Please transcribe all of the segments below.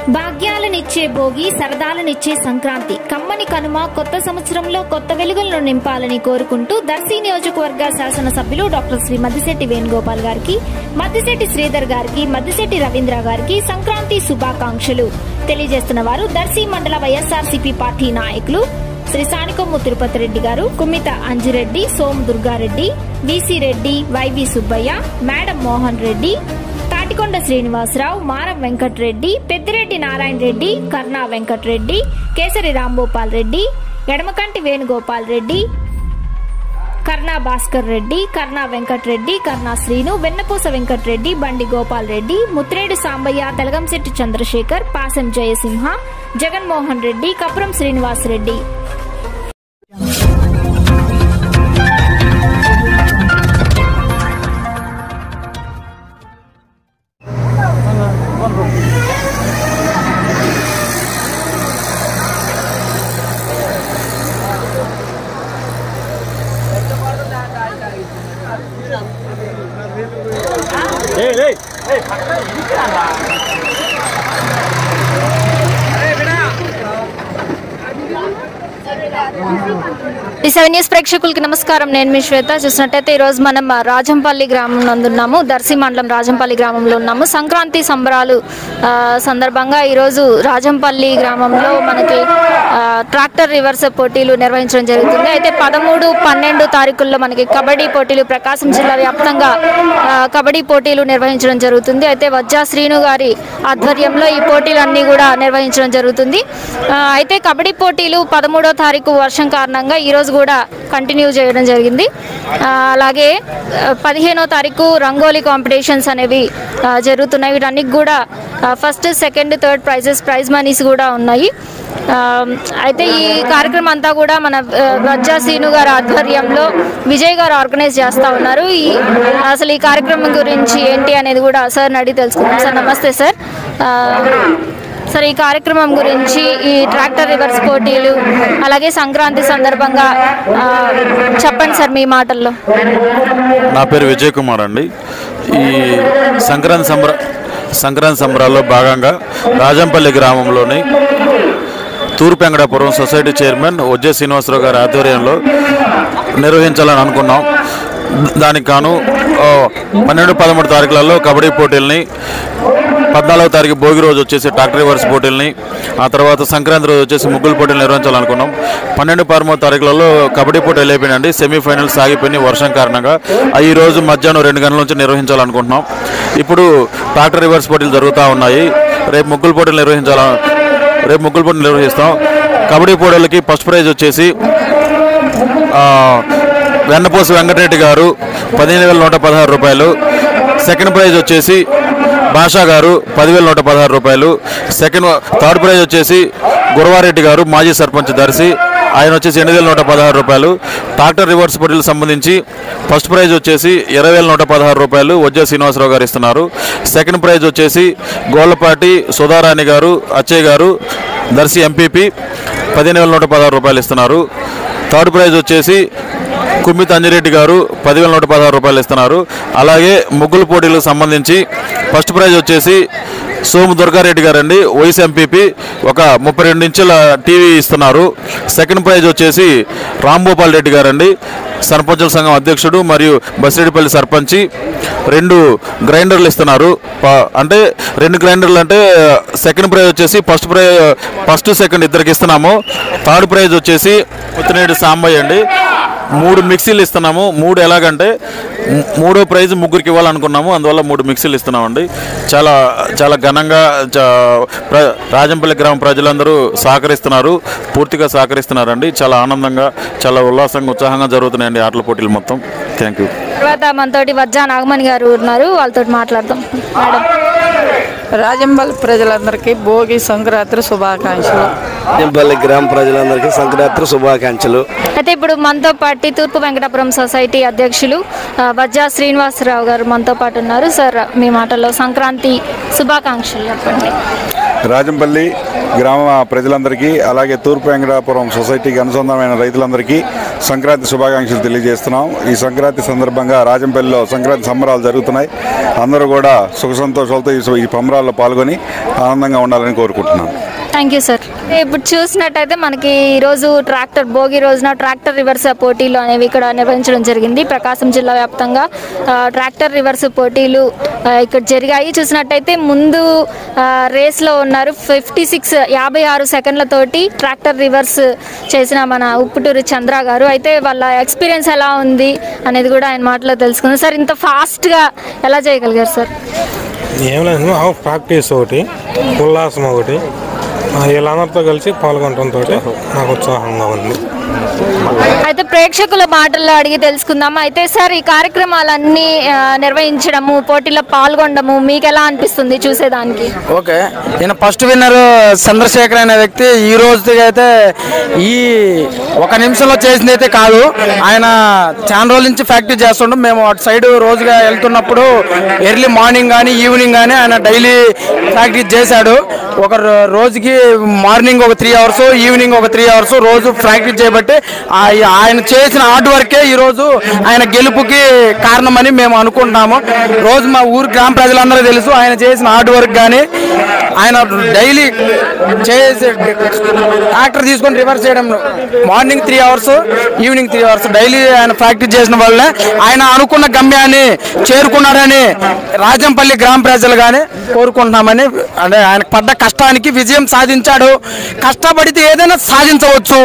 భాగ్యాలనిచ్చే భోగి సరదాలనిచ్చే సంక్రాంతి కమ్మని కనుమ కొత్త సంవత్సరంలో కొత్త వెలుగులను నింపాలని కోరుకుంటూ దర్శి నియోజకవర్గ శాసనసభ్యులు డాక్టర్ శ్రీ మద్దిశెట్టి వేణుగోపాల్ గారికి మద్దిశెట్టి శ్రీధర్ గారికి మద్దిశెట్టి రవీంద్ర గారికి సంక్రాంతి శుభాకాంక్షలు తెలియజేస్తున్న వారు దర్శి మండల వైఎస్ఆర్సీపీ పార్టీ నాయకులు శ్రీ సానికొమ్ము తిరుపతి రెడ్డి గారు కుమ్మిత అంజిరెడ్డి సోము దుర్గారెడ్డి విసి రెడ్డి వైవి సుబ్బయ్య మేడం మోహన్ రెడ్డి తాటికొండ శ్రీనివాసరావు మారం వెంకటరెడ్డి పెద్దిరెడ్డి నారాయణ రెడ్డి కర్ణా వెంకటరెడ్డి కేసరి రాంభూపాల్ రెడ్డి ఎడమకంటి వేణుగోపాల్ రెడ్డి కర్ణా భాస్కర్ రెడ్డి కర్ణా వెంకటరెడ్డి కర్ణా శ్రీను వెన్నపూస వెంకటరెడ్డి బండి గోపాల్ రెడ్డి ముత్రేడు సాంబయ్య తెలగంశెట్టి చంద్రశేఖర్ పాసం జయసింహ జగన్మోహన్ రెడ్డి కపురం శ్రీనివాస్ రెడ్డి ఈ సెవెన్ న్యూస్ ప్రేక్షకులకి నమస్కారం నేను మీ శ్వేత చూసినట్టయితే ఈ రోజు మనం రాజంపల్లి గ్రామం నందున్నాము దర్శి మండలం రాజంపల్లి గ్రామంలో ఉన్నాము సంక్రాంతి సంబరాలు ఆ, సందర్భంగా ఈరోజు రాజంపల్లి గ్రామంలో మనకి ఆ, ట్రాక్టర్ రివర్స్ పోటీలు నిర్వహించడం జరుగుతుంది అయితే పదమూడు పన్నెండు తారీఖుల్లో మనకి కబడ్డీ పోటీలు ప్రకాశం జిల్లా వ్యాప్తంగా ఆ, కబడ్డీ పోటీలు నిర్వహించడం జరుగుతుంది అయితే వజ్జా శ్రీను గారి ఆధ్వర్యంలో ఈ పోటీలన్నీ కూడా నిర్వహించడం జరుగుతుంది ఆ, అయితే కబడ్డీ పోటీలు పదమూడో తారీఖు వర్షం కారణంగా ఈ రోజు కూడా కంటిన్యూ చేయడం జరిగింది ఆ, అలాగే ఆ, పదిహేనో తారీఖు రంగోలీ కాంపిటీషన్స్ అనేవి ఆ, జరుగుతున్నాయి వీటన్నికి కూడా ఆ, first second third prizes prize monies కూడా ఉన్నాయి ఆ, అయితే ఈ కార్యక్రమం అంతా కూడా మన ఆ, వజ్జా శ్రీను గారి ఆధ్వర్యంలో విజయ్ గారు ఆర్గనైజ్ చేస్తూ ఉన్నారు ఈ అసలు ఈ కార్యక్రమం గురించి ఏంటి అనేది కూడా సార్ అడిగి తెలుసుకుందాం సార్ నమస్తే సార్ ఆ, సార్ ఈ కార్యక్రమం గురించి ఈ ట్రాక్టర్ రివర్స్ పోటీలు అలాగే సంక్రాంతి సందర్భంగా ఆ, చెప్పండి సార్ మీ మాటల్లో నా పేరు విజయ్ కుమార్ అండి ఈ సంక్రాంతి సంబర సంక్రాంతి సంబరాల్లో భాగంగా రాజంపల్లి గ్రామంలోని తూర్పు వెంకటాపురం సొసైటీ చైర్మన్ ఉజ్జయ శ్రీనివాసరావు గారి ఆధ్వర్యంలో నిర్వహించాలని అనుకున్నాం దానికి గాను ఆ, పన్నెండు పదమూడు తారీఖులలో కబడ్డీ పోటీల్ని పద్నాలుగో తారీఖు భోగి రోజు వచ్చేసి ట్రాక్టర్ రివర్స్ పోటీల్ని ఆ తర్వాత సంక్రాంతి రోజు వచ్చేసి ముగ్గులు పోటీలు నిర్వహించాలనుకున్నాం పన్నెండు పదమూడు తారీఖులలో కబడ్డీ పోటీలు అయిపోయినండి సెమీఫైనల్ సాగిపోయినాయి వర్షం కారణంగా అవి ఈ రోజు మధ్యాహ్నం రెండు గంటల నుంచి నిర్వహించాలనుకుంటున్నాం ఇప్పుడు ట్రాక్టర్ రివర్స్ పోటీలు జరుగుతూ ఉన్నాయి రేపు ముగ్గులు పోటీలు నిర్వహించాల రేపు ముగ్గులు పోటీలు నిర్వహిస్తాం కబడ్డీ పోటీలకి ఫస్ట్ ప్రైజ్ వచ్చేసి ఆ, వెన్నపూస వెంకటరెడ్డి గారు పదిహేను వేల నూట పదహారు రూపాయలు సెకండ్ ప్రైజ్ వచ్చేసి భాషా గారు పదివేల నూట పదహారు రూపాయలు సెకండ్ థర్డ్ ప్రైజ్ వచ్చేసి గురవారెడ్డి గారు మాజీ సర్పంచ్ దర్శి ఆయన వచ్చేసి ఎనిమిది వేల నూట పదహారు రూపాయలు ట్రాక్టర్ రివర్స్ పోటీలకు సంబంధించి ఫస్ట్ ప్రైజ్ వచ్చేసి ఇరవై వేల నూట పదహారు రూపాయలు వజ్జ శ్రీనివాసరావు గారు ఇస్తున్నారు సెకండ్ ప్రైజ్ వచ్చేసి గోళ్ళపాటి సుధారాణి గారు అచ్చయ్య గారు దర్శి ఎంపీపీ పదిహేను వేల నూట పదహారు రూపాయలు ఇస్తున్నారు థర్డ్ ప్రైజ్ వచ్చేసి కుమ్మిత్ అంజిరెడ్డి గారు పదివేల నూట పదహారు రూపాయలు ఇస్తున్నారు అలాగే ముగ్గులు పోటీలకు సంబంధించి ఫస్ట్ ప్రైజ్ వచ్చేసి సోము దుర్గారెడ్డి గారండి వైస్ ఎంపీపీ ఒక ముప్పై రెండు ఇంచుల టీవీ ఇస్తున్నారు సెకండ్ ప్రైజ్ వచ్చేసి రాంభూపాల్ రెడ్డి గారండి సర్పంచుల సంఘం అధ్యక్షుడు మరియు బసిరెడ్డిపల్లి సర్పంచి రెండు గ్రైండర్లు ఇస్తున్నారు ప- అంటే రెండు గ్రైండర్లు అంటే సెకండ్ ప్రైజ్ వచ్చేసి ఫస్ట్ ప్రైజ్ ఫస్ట్ సెకండ్ ఇద్దరికి ఇస్తున్నాము థర్డ్ ప్రైజ్ వచ్చేసి ముత్తినేడు సాంబయ్య అండి మూడు మిక్సీలు ఇస్తున్నాము మూడు ఎలాగంటే ము- మూడో ప్రైజ్ ముగ్గురికి ఇవ్వాలనుకున్నాము అందువల్ల మూడు మిక్సీలు ఇస్తున్నామండి చాలా చాలా ఘనంగా చా- ప్ర- రాజంపల్లి గ్రామ ప్రజలందరూ సహకరిస్తున్నారు పూర్తిగా సహకరిస్తున్నారండి చాలా ఆనందంగా చాలా ఉల్లాసంగా ఉత్సాహంగా జరుగుతున్నాయండి ఆటల పోటీలు మొత్తం థ్యాంక్ యూ తర్వాత మనతోటి వజ్జా నాగమణి గారు ఉన్నారు వాళ్ళతో మాట్లాడదాం మేడం రాజంబల్ ప్రజలందరికీ భోగి సంక్రాంతి శుభాకాంక్షలు రాజంపల్లి గ్రామ ప్రజలందరికీ సంక్రాంతి శుభాకాంక్షలు అయితే ఇప్పుడు మనతో పాటు తూర్పు వెంకటాపురం సొసైటీ అధ్యక్షులు ఆ, వజ్జా శ్రీనివాసరావు గారు మనతో పాటు ఉన్నారు సార్ మీ మాటల్లో సంక్రాంతి శుభాకాంక్షలు చెప్పండి రాజంపల్లి గ్రామ ప్రజలందరికీ అలాగే తూర్పు వెంకటాపురం సొసైటీకి అనుసంధానమైన రైతులందరికీ సంక్రాంతి శుభాకాంక్షలు తెలియజేస్తున్నాం ఈ సంక్రాంతి సందర్భంగా రాజంపల్లిలో సంక్రాంతి సంబరాలు జరుగుతున్నాయి అందరూ కూడా సుఖ సంతోషాలతో ఈ- ఈ సంబరాల్లో పాల్గొని ఆనందంగా ఉండాలని కోరుకుంటున్నాను థ్యాంక్ యూ సార్ ఇప్పుడు చూసినట్టయితే మనకి ఈరోజు ట్రాక్టర్ భోగి రోజున ట్రాక్టర్ రివర్స్ పోటీలు అనేవి ఇక్కడ నిర్వహించడం జరిగింది ప్రకాశం జిల్లా వ్యాప్తంగా ఆ, ట్రాక్టర్ రివర్స్ పోటీలు ఆ, ఇక్కడ జరిగాయి చూసినట్టయితే ముందు ఆ, రేస్లో ఉన్నారు ఫిఫ్టీ సిక్స్ యాభై ఆరు సెకండ్లతోటి ట్రాక్టర్ రివర్స్ చేసిన మన ఉప్పుటూరు చంద్ర గారు అయితే వాళ్ళ ఎక్స్పీరియన్స్ ఎలా ఉంది అనేది కూడా ఆయన మాటలో తెలుసుకుందాం సార్ ఇంత ఫాస్ట్గా ఎలా చేయగలిగారు సార్ ఏం లేదు హాఫ్ ప్రాక్టీస్ ఒకటి ఉల్లాసం ఒకటి ఆ, వీళ్ళందరితో కలిసి పాల్గొనడంతో నాకు ఉత్సాహంగా ఉంది అయితే ప్రేక్షకుల మాటల్లో అడిగి తెలుసుకుందాం అయితే సార్ ఈ కార్యక్రమాలన్నీ ఆ, నిర్వహించడము పోటీలో పాల్గొనడము మీకు ఎలా అనిపిస్తుంది చూసేదానికి ఓకే నేను ఫస్ట్ విన్నర్ చంద్రశేఖర్ అనే వ్యక్తి ఈ రోజుకి అయితే ఈ ఒక నిమిషంలో చేసింది అయితే కాదు ఆయన చాలా రోజుల నుంచి ఫ్యాక్టరీ చేస్తుండం మేము అటు సైడ్ రోజుగా వెళ్తున్నప్పుడు ఎర్లీ మార్నింగ్ కానీ ఈవినింగ్ కానీ ఆయన డైలీ ప్రాక్టీస్ చేశాడు ఒక రో- రోజుకి మార్నింగ్ ఒక త్రీ అవర్స్ ఈవినింగ్ ఒక త్రీ అవర్స్ రోజు ప్రాక్టీస్ చేయబట్టి ఆ- ఆయన చేసిన హార్డ్ వర్కే ఈరోజు ఆయన గెలుపుకి కారణమని మేము అనుకుంటున్నాము రోజు మా ఊరు గ్రామ ప్రజలందరూ తెలుసు ఆయన చేసిన హార్డ్ వర్క్ కానీ ఆయన డైలీ చేసే ట్రాక్టర్ తీసుకొని రివర్స్ చేయడం morning three hours evening three hours daily ఆయన ప్రాక్టీస్ చేసిన వల్లనే ఆయన అనుకున్న గమ్యాన్ని చేరుకున్నాడని రాజంపల్లి గ్రామ ప్రజలు కానీ కోరుకుంటున్నామని అంటే ఆయన పడ్డ కష్టానికి విజయం సాధించాడు కష్టపడితే ఏదైనా సాధించవచ్చు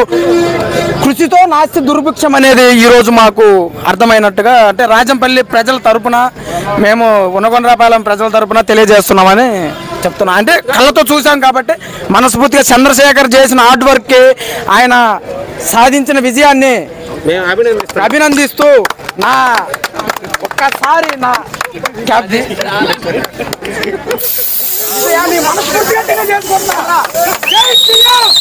కృషితో నాస్తి దుర్భిక్షం అనేది ఈరోజు మాకు అర్థమైనట్టుగా అంటే రాజంపల్లి ప్రజల తరపున మేము ఉన్నగొండరాపాలెం ప్రజల తరపున తెలియజేస్తున్నామని చెప్తున్నా అంటే కళ్ళతో చూసాం కాబట్టి మనస్ఫూర్తిగా చంద్రశేఖర్ చేసిన హార్డ్ వర్క్కి ఆయన సాధించిన విజయాన్ని అభినందిస్తూ నా ఒక్కసారి నా క్యాబ్ ది- విజయాన్ని మనస్ఫూర్తిగా తెలియజేసుకుంటున్నా. జై శ్రీరామ్!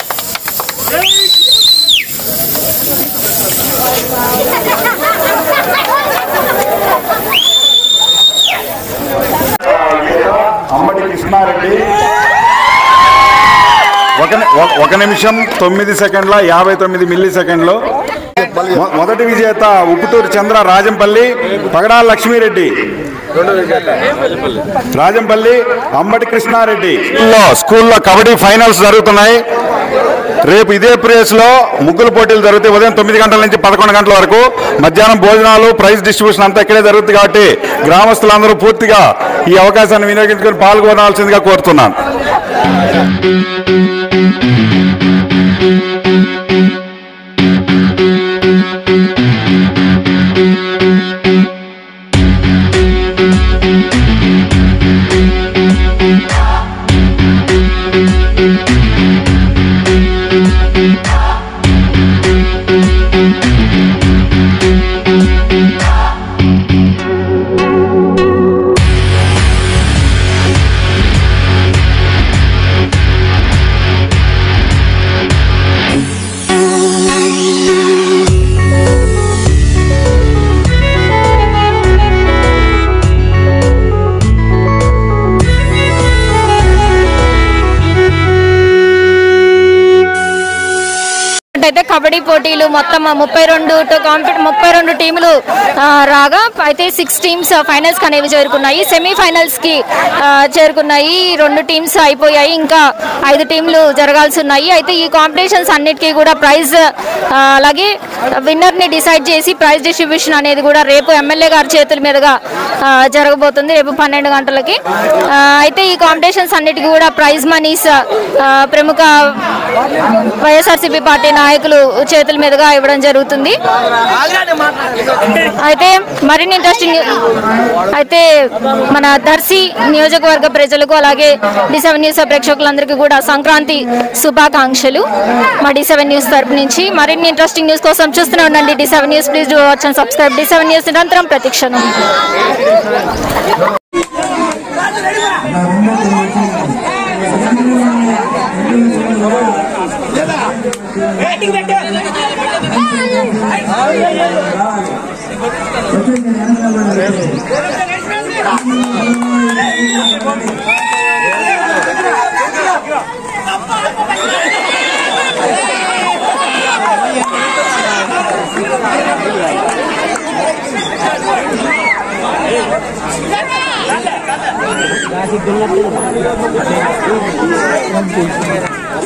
అమ్మటి కృష్ణారెడ్డి ఒక ని- ఒక- ఒక నిమిషం తొమ్మిది సెకండ్ల యాభై తొమ్మిది మిల్లీ సెకండ్లు మొ- మొదటి విజేత ఉప్పుటూరు చంద్ర రాజంపల్లి పగడాల లక్ష్మీరెడ్డి రాజంపల్లి అంబటి కృష్ణారెడ్డి స్కూల్లో స్కూల్లో కబడ్డీ ఫైనల్స్ జరుగుతున్నాయి రేపు ఇదే ప్లేస్ లో ముగ్గులు పోటీలు జరుగుతాయి ఉదయం తొమ్మిది గంటల నుంచి పదకొండు గంటల వరకు మధ్యాహ్నం భోజనాలు ప్రైజ్ డిస్ట్రిబ్యూషన్ అంతా ఇక్కడే జరుగుతుంది కాబట్టి గ్రామస్తులందరూ పూర్తిగా ఈ అవకాశాన్ని వినియోగించుకొని పాల్గొనాల్సిందిగా కోరుతున్నాను అయితే కబడ్డీ పోటీలు మొత్తం ముప్పై రెండు కాంపిట్ ముప్పై రెండు టీములు ఆ, రాగా అయితే సిక్స్ టీమ్స్ ఫైనల్స్ అనేవి చేరుకున్నాయి సెమీ ఫైనల్స్ కి ఆ, చేరుకున్నాయి ఈ రెండు టీమ్స్ అయిపోయాయి ఇంకా ఐదు టీంలు జరగాల్సి ఉన్నాయి అయితే ఈ కాంపిటీషన్స్ అన్నిటికీ కూడా ప్రైజ్ ఆ, అలాగే విన్నర్ ని డిసైడ్ చేసి ప్రైజ్ డిస్ట్రిబ్యూషన్ అనేది కూడా రేపు ఎమ్మెల్యే గారి చేతుల మీదుగా ఆ, జరగబోతుంది రేపు పన్నెండు గంటలకి ఆ, అయితే ఈ కాంపిటీషన్స్ అన్నిటికీ కూడా ప్రైజ్ మనీస్ ఆ, ప్రముఖ వైఎస్ఆర్సీపీ పార్టీ నాయకులు చేతుల మీదుగా ఇవ్వడం జరుగుతుంది అయితే మరిన్ని ఇంట్రెస్టింగ్ అయితే మన దర్శి నియోజకవర్గ ప్రజలకు అలాగే డి సెవెన్ న్యూస్ ప్రేక్షకులందరికీ కూడా సంక్రాంతి శుభాకాంక్షలు మా డి సెవెన్ న్యూస్ తరపు నుంచి మరిన్ని ఇంట్రెస్టింగ్ న్యూస్ కోసం చూస్తూనే ఉండండి D seven news please do watch and subscribe D seven news నిరంతరం ప్రతిక్షణం Thank you.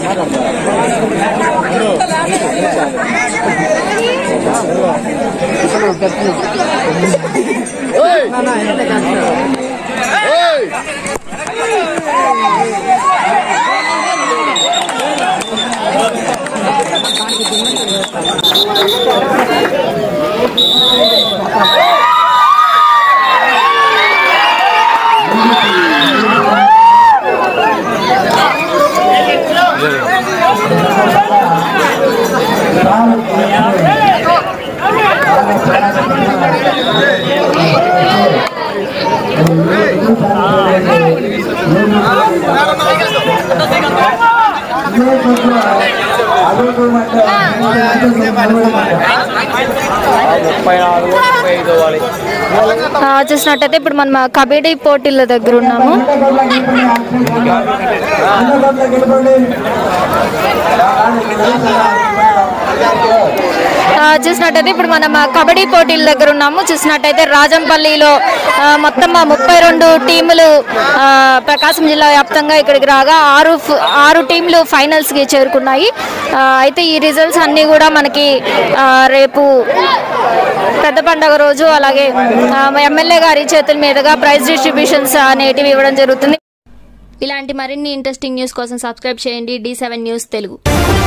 ఆ, చూసినట్టయితే ఇప్పుడు మనం కబడ్డీ పోటీల దగ్గర ఉన్నాము ఆ, చూసినట్టయితే ఇప్పుడు మనం ఆ, కబడ్డీ పోటీల దగ్గర ఉన్నాము చూసినట్టయితే రాజంపల్లిలో ఆ, మొత్తం ఆ ముప్పై రెండు టీములు ఆ, ప్రకాశం జిల్లా వ్యాప్తంగా ఇక్కడికి రాగా ఆరు ఫ్- ఆరు టీంలు ఫైనల్స్కి చేరుకున్నాయి ఆ, అయితే ఈ రిజల్ట్స్ అన్నీ కూడా మనకి ఆ, రేపు పెద్ద పండగ రోజు అలాగే ఆ, ఎమ్మెల్యే గారి చేతుల మీదుగా ప్రైజ్ డిస్ట్రిబ్యూషన్స్ అనేటివి ఇవ్వడం జరుగుతుంది ఇలాంటి మరిన్ని ఇంట్రెస్టింగ్ న్యూస్ కోసం సబ్స్క్రైబ్ చేయండి డి సెవెన్ న్యూస్ తెలుగు